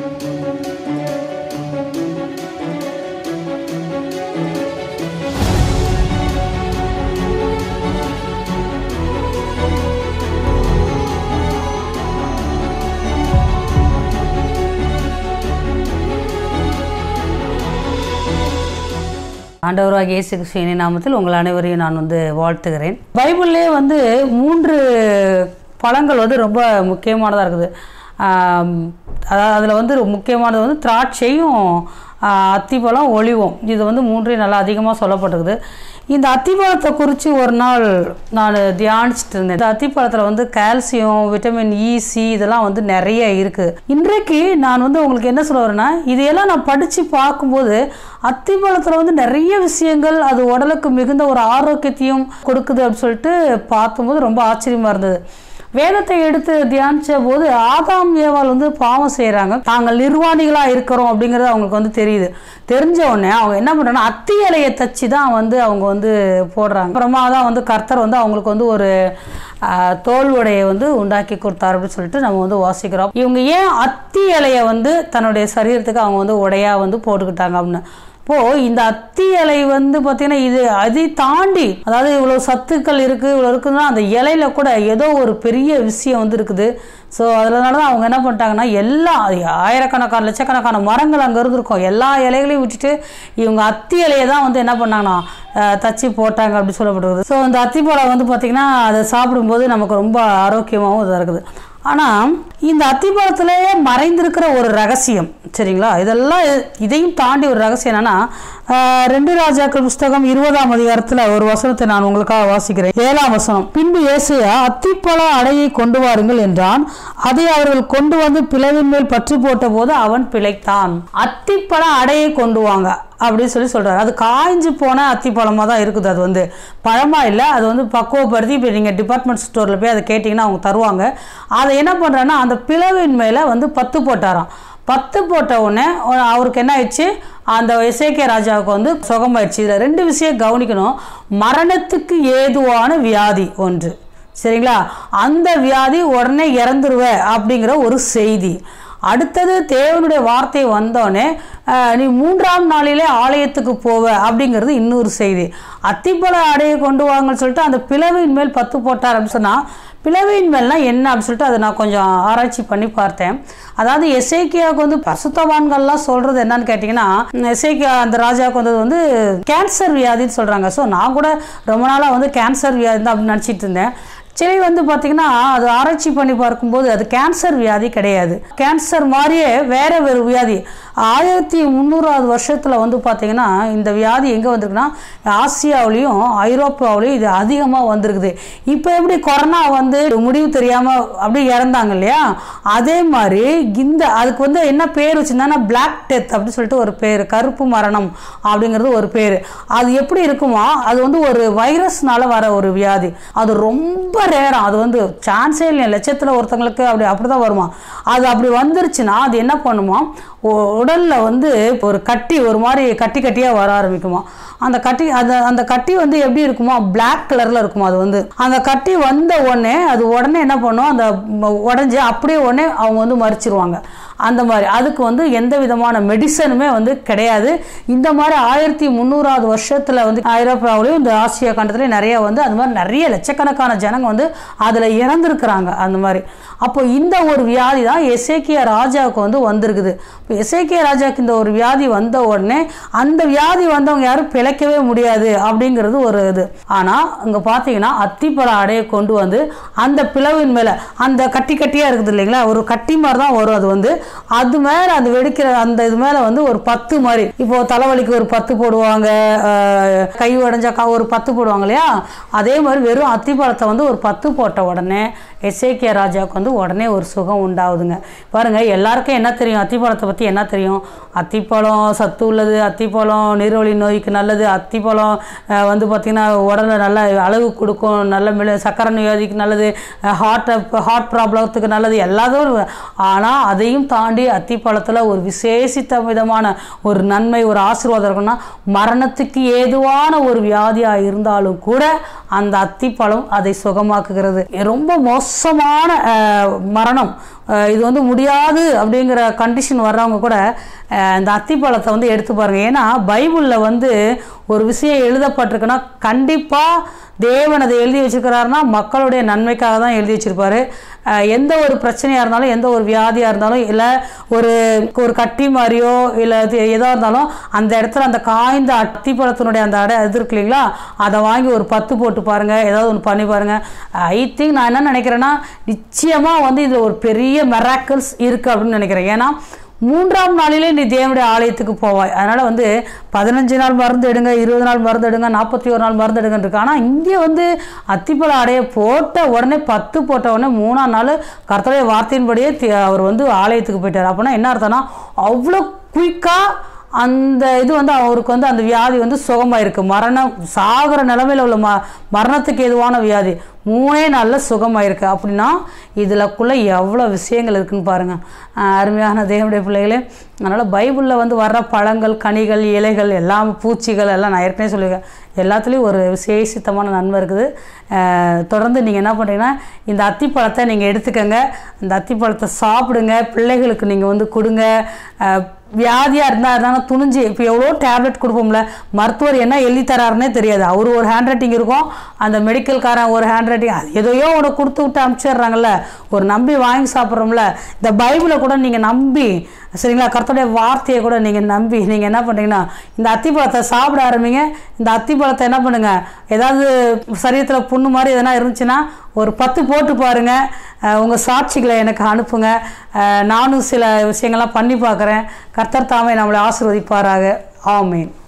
ஆண்டவராகிய இயேசு கிறிஸ்துவின் நாமத்தில் உங்கள் அனைவரையும் நான் வந்து வாழ்த்துகிறேன் பைபிள்லேயே வந்து மூன்று பழங்கள் வந்து ரொம்ப முக்கியமானதாக இருக்குது ஆம், அதாவது அதில் வந்து முக்கியமானது வந்து திராட்சையும் ஆ, அத்திப்பழம் ஒளிவும் இது வந்து மூன்றையும் நல்லா அதிகமாக சொல்லப்பட்டிருக்குது இந்த அத்திப்பழத்தை குறித்து ஒரு நாள் நான் தியானிச்சுட்டு இருந்தேன் இந்த அத்திப்பழத்தில் வந்து கால்சியம் விட்டமின் இ சி இதெல்லாம் வந்து நிறைய இருக்குது இன்றைக்கு நான் வந்து உங்களுக்கு என்ன சொல்ல வரேன்னா இதையெல்லாம் நான் படித்து பார்க்கும்போது அத்திப்பழத்தில் வந்து நிறைய விஷயங்கள் அது உடலுக்கு மிகுந்த ஒரு ஆரோக்கியத்தையும் கொடுக்குது அப்படின்னு சொல்லிட்டு பார்க்கும்போது ரொம்ப ஆச்சரியமாக இருந்தது வேதத்தை எடுத்து தியானிச்ச போது ஆதாம் ஏவாள் வந்து பாவம் செய்கிறாங்க தாங்கள் நிர்வாணிகளாக இருக்கிறோம் அப்படிங்கிறது அவங்களுக்கு வந்து தெரியுது தெரிஞ்ச உடனே அவங்க என்ன பண்ணுறாங்கன்னா அத்தி இலையை தச்சு தான் வந்து அவங்க வந்து போடுறாங்க அப்புறமா தான் வந்து கர்த்தர் வந்து அவங்களுக்கு வந்து ஒரு ஆஹ், தோல் உடையை வந்து உண்டாக்கி கொடுத்தாரு அப்படின்னு சொல்லிட்டு நம்ம வந்து வாசிக்கிறோம் இவங்க ஏன் அத்தி இலையை வந்து தன்னுடைய சரீரத்துக்கு அவங்க வந்து உடையா வந்து போட்டுக்கிட்டாங்க அப்படின்னு இப்போ இந்த அத்தி இலை வந்து பார்த்தீங்கன்னா இது அதை தாண்டி அதாவது இவ்வளோ சத்துக்கள் இருக்குது இவ்வளோ இருக்குதுன்னா அந்த இலையில கூட ஏதோ ஒரு பெரிய விஷயம் வந்து இருக்குது ஸோ அதனால தான் அவங்க என்ன பண்ணிட்டாங்கன்னா எல்லா ஆயிரக்கணக்கான லட்சக்கணக்கான மரங்கள் அங்கே இருந்திருக்கும் எல்லா இலைகளையும் விட்டுட்டு இவங்க அத்தி இலையை தான் வந்து என்ன பண்ணாங்கன்னா அஹ், தச்சு போட்டாங்க அப்படி சொல்லப்படுது ஸோ இந்த அத்திப்பழம் வந்து பார்த்திங்கன்னா அதை சாப்பிடும்போது நமக்கு ரொம்ப ஆரோக்கியமாகவும் இதாக இருக்குது ஆனால் இந்த அத்திப்பழத்திலேயே மறைந்திருக்கிற ஒரு ரகசியம் சரிங்களா இதெல்லாம் இ- இதையும் தாண்டி ஒரு ரகசியம் என்னன்னா ஆஹ், ரெண்டு ராஜாக்கள் புஸ்தகம் இருபதாம் அதிகாரத்தில் ஒரு வசனத்தை நான் உங்களுக்காக வாசிக்கிறேன் ஏழாம் வசனம் பின்பு இயேசுயா அத்திப்பழ அடையை கொண்டு வாருங்கள் என்றான் அதை அவர்கள் கொண்டு வந்து பிளவின் மேல் பற்று போட்ட போது அவன் பிழைத்தான் அத்திப்பழ அடையை கொண்டு வாங்க அப்படின்னு சொல்லி சொல்றாரு அது காய்ஞ்சு போன அத்திப்பழமாக தான் இருக்குது அது வந்து பழமாக இல்லை அது வந்து பக்குவப்படுத்தி இப்போ நீங்கள் டிபார்ட்மெண்ட் ஸ்டோரில் போய் அதை கேட்டிங்கன்னா அவங்க தருவாங்க அதை என்ன பண்ணுறாங்கன்னா அந்த பிளவின் மேலே வந்து பத்து போட்டாராம் பத்து போட்ட உடனே அவ- அவருக்கு என்ன ஆயிடுச்சு அந்த இசைக்கிய ராஜாவுக்கு வந்து சுகமாயிடுச்சு இதில் ரெண்டு விஷயம் கவனிக்கணும் மரணத்துக்கு ஏதுவான வியாதி ஒன்று சரிங்களா அந்த வியாதி உடனே இறந்துருவ அப்படிங்கிற ஒரு செய்தி அடுத்தது தேவனுடைய வார்த்தை வந்தோடனே அஹ், நீ மூன்றாம் நாளிலே ஆலயத்துக்கு போவ அப்படிங்கிறது இன்னொரு செய்தி அத்திப்பழ அடையை கொண்டு வாங்கன்னு சொல்லிட்டு அந்த பிளவின் மேல் பத்து போட்டார் அப்படின்னு சொன்னால் பிளவின் மேல்னா என்ன அப்படின்னு சொல்லிட்டு அதை நான் கொஞ்சம் ஆராய்ச்சி பண்ணி பார்த்தேன் அதாவது எசேக்கியாவுக்கு வந்து பசுத்தவான்கள்லாம் சொல்கிறது என்னன்னு கேட்டிங்கன்னா எசேக்கியா அந்த ராஜாவுக்கு வந்தது வந்து கேன்சர் வியாதின்னு சொல்கிறாங்க ஸோ நான் கூட ரொம்ப நாளாக வந்து கேன்சர் வியாதி தான் அப்படின்னு நினச்சிட்டு இருந்தேன் சரி வந்து பார்த்திங்கன்னா அது ஆராய்ச்சி பண்ணி பார்க்கும்போது அது கேன்சர் வியாதி கிடையாது கேன்சர் மாதிரியே வேற வேறு வியாதி ஆயிரத்தி முந்நூறாவது வருஷத்தில் வந்து பார்த்திங்கன்னா இந்த வியாதி எங்கே வந்திருக்குன்னா ஆசியாவிலையும் ஐரோப்பாவிலையும் இது அதிகமாக வந்திருக்குது இப்போ எப்படி கொரோனா வந்து முடிவு தெரியாமல் அப்படியே இறந்தாங்க இல்லையா அதே மாதிரி இந்த அதுக்கு வந்து என்ன பேர் வச்சுருந்தாங்கன்னா பிளாக் டெத் அப்படின்னு சொல்லிட்டு ஒரு பேர் கருப்பு மரணம் அப்படிங்கிறது ஒரு பேர் அது எப்படி இருக்குமா அது வந்து ஒரு வைரஸ்னால வர ஒரு வியாதி அது ரொம்ப ரேரம் அது வந்து சான்ஸே இல்லை லட்சத்தில் ஒருத்தங்களுக்கு அப்படி அப்படி தான் வருமா அது அப்படி வந்துருச்சுன்னா அது என்ன பண்ணுமா உ- உடல்ல வந்து ஒரு கட்டி ஒரு மாதிரி கட்டி கட்டியாக வர ஆரம்பிக்குமா அந்த கட்டி அந்த அந்த கட்டி வந்து எப்படி இருக்குமா பிளாக் கலரில் இருக்குமா அது வந்து அந்த கட்டி வந்த உடனே அது உடனே என்ன பண்ணும் அந்த ம- உடஞ்சி அப்படியே உடனே அவங்க வந்து மறிச்சிருவாங்க அந்த மாதிரி அதுக்கு வந்து எந்த விதமான மெடிசனுமே வந்து கிடையாது இந்த மாதிரி ஆயிரத்தி முந்நூறாவது வருஷத்தில் வந்து ஐரோப்பாவிலையும் இந்த ஆசியா கண்டத்துலேயும் நிறைய வந்து அந்த மாதிரி நிறைய லட்சக்கணக்கான ஜனங்க வந்து அதில் இறந்துருக்குறாங்க அந்த மாதிரி அப்போ இந்த ஒரு வியாதி தான் எசேக்கியா ராஜாவுக்கு வந்து வந்திருக்குது இப்போ எசேக்கியா ராஜாவுக்கு இந்த ஒரு வியாதி வந்த உடனே அந்த வியாதி வந்தவங்க யாரும் பிழைக்கவே முடியாது அப்படிங்கிறது ஒரு இது ஆனால் இங்கே பார்த்தீங்கன்னா அத்திப்பழ அடையை கொண்டு வந்து அந்த பிளவின் மேலே அந்த கட்டி கட்டியாக இருக்குது இல்லைங்களா ஒரு கட்டி மாதிரி தான் வரும் அது வந்து அது மேலே அது வெடிக்கிற அந்த இது மேலே வந்து ஒரு பத்து மாதிரி இப்போ தலைவலிக்கு ஒரு பத்து போடுவாங்க அஹ், கை உடஞ்சா க- ஒரு பத்து போடுவாங்க இல்லையா அதே மாதிரி வெறும் அத்திப்பழத்தை வந்து ஒரு பத்து போட்ட உடனே எஸ்ஏகே ராஜாவுக்கு வந்து உடனே ஒரு சுகம் உண்டாகுதுங்க பாருங்க எல்லாருக்கும் என்ன தெரியும் அத்திப்பழத்தை பற்றி என்ன தெரியும் அத்திப்பழம் சத்து உள்ளது அத்திப்பழம் நீர்வழி நோய்க்கு நல்லது அத்திப்பழம் அஹ், வந்து பார்த்திங்கன்னா உடல்ல நல்ல அளவு கொடுக்கும் நல்ல மிள சக்கரை நோயாதிக்கு நல்லது ஹார்ட் ஹார்ட் ப்ராப்ளத்துக்கு நல்லது எல்லாதும் ஆனால் அதையும் தாண்டி அத்திப்பழத்தில் ஒரு விசேஷித்த விதமான ஒரு நன்மை ஒரு ஆசீர்வாதம் இருக்குன்னா மரணத்துக்கு ஏதுவான ஒரு வியாதியாக இருந்தாலும் கூட அந்த அத்திப்பழம் அதை சுகமாக்குகிறது ரொம்ப மோசமான அஹ், மரணம் அஹ் இது வந்து முடியாது அப்படிங்கிற கண்டிஷன் வர்றவங்க கூட அஹ் இந்த அத்திப்பழத்தை வந்து எடுத்து பாருங்க ஏன்னா பைபிளில் வந்து ஒரு விஷயம் எழுதப்பட்டிருக்குன்னா கண்டிப்பாக தேவன் அதை எழுதி வச்சிருக்கிறாருன்னா மக்களுடைய நன்மைக்காக தான் எழுதி வச்சிருப்பாரு அஹ் எந்த ஒரு பிரச்சனையாக இருந்தாலும் எந்த ஒரு வியாதியாக இருந்தாலும் இல்லை ஒரு ஒரு கட்டி மாதிரியோ இல்லை எதாக இருந்தாலும் அந்த இடத்துல அந்த காய்ந்த அத்திப்பழத்தினுடைய அந்த அடை இது இருக்கு இல்லைங்களா அதை வாங்கி ஒரு பத்து போட்டு பாருங்கள் ஏதாவது ஒன்று பண்ணி பாருங்கள் ஐ திங்க் நான் என்ன நினைக்கிறேன்னா நிச்சயமாக வந்து இதில் ஒரு பெரிய மெராக்கிள்ஸ் இருக்குது அப்படின்னு நினைக்கிறேன் ஏன்னா மூன்றாம் நாளிலே நீ தேவனுடைய ஆலயத்துக்கு போவாய் அதனால் வந்து பதினஞ்சு நாள் மருந்து எடுங்க இருபது நாள் மருந்து எடுங்க நாற்பத்தி ஒரு நாள் மருந்து எடுங்கன்னு இருக்கு ஆனால் இங்கே வந்து அத்திப்பழ அடைய போட்ட உடனே பத்து போட்ட உடனே மூணாம் நாள் கர்த்தருடைய வார்த்தையின்படியே தி- அவர் வந்து ஆலயத்துக்கு போயிட்டார் அப்படின்னா என்ன அர்த்தம்னா அவ்வளோ குயிக்காக அந்த இது வந்து அவருக்கு வந்து அந்த வியாதி வந்து சுகமாயிருக்கு மரணம் சாகிற நிலமையில உள்ள ம மரணத்துக்கு எதுவான வியாதி மூணே நாளில் சுகமாயிருக்கு அப்படின்னா இதிலக்குள்ளே எவ்வளோ விஷயங்கள் இருக்குன்னு பாருங்கள் ஆஹ் அருமையான தேவனுடைய பிள்ளைகளே அதனால் பைபிளில் வந்து வர்ற பழங்கள் கனிகள் இலைகள் எல்லாம் பூச்சிகள் எல்லாம் நான் ஏற்கனவே சொல்லியிருக்கேன் எல்லாத்துலேயும் ஒரு விசேஷித்தமான நன்மை இருக்குது ஆஹ் தொடர்ந்து நீங்கள் என்ன பண்ணுறீங்கன்னா இந்த அத்திப்பழத்தை நீங்கள் எடுத்துக்கங்க இந்த அத்திப்பழத்தை சாப்பிடுங்க பிள்ளைகளுக்கு நீங்கள் வந்து கொடுங்க ஆஹ் வியாதியாக இருந்தால் இருந்தாலும் துணிஞ்சு இப்போ எவ்வளோ டேப்லெட் கொடுப்போம்ல மருத்துவர் என்ன எழுதி தராருன்னே தெரியாது அவர் ஒரு ஹேண்ட் ரைட்டிங் இருக்கும் அந்த மெடிக்கல்காரன் ஒரு ஹேண்ட் ரைட்டிங் அது எதையோ ஒன்று கொடுத்து விட்டு அனுப்பிச்சிடுறாங்கல்ல ஒரு நம்பி வாங்கி சாப்பிட்றோம்ல இந்த பைபிளை கூட நீங்கள் நம்பி சரிங்களா கர்த்தருடைய வார்த்தையை கூட நீங்கள் நம்பி நீங்கள் என்ன பண்ணுறீங்கன்னா இந்த அத்திப்பழத்தை சாப்பிட ஆரம்பிங்க இந்த அத்திப்பழத்தை என்ன பண்ணுங்கள் ஏதாவது சரீரத்தில் புண்ணு மாதிரி எதனா இருந்துச்சுன்னா ஒரு பத்து போட்டு பாருங்கள் உங்கள் சாட்சிகளை எனக்கு அனுப்புங்க அஹ் நானும் சில விஷயங்கள்லாம் பண்ணி பார்க்குறேன் கர்த்தர் தாமே நம்மளை ஆசீர்வதிப்பாராக ஆமீன்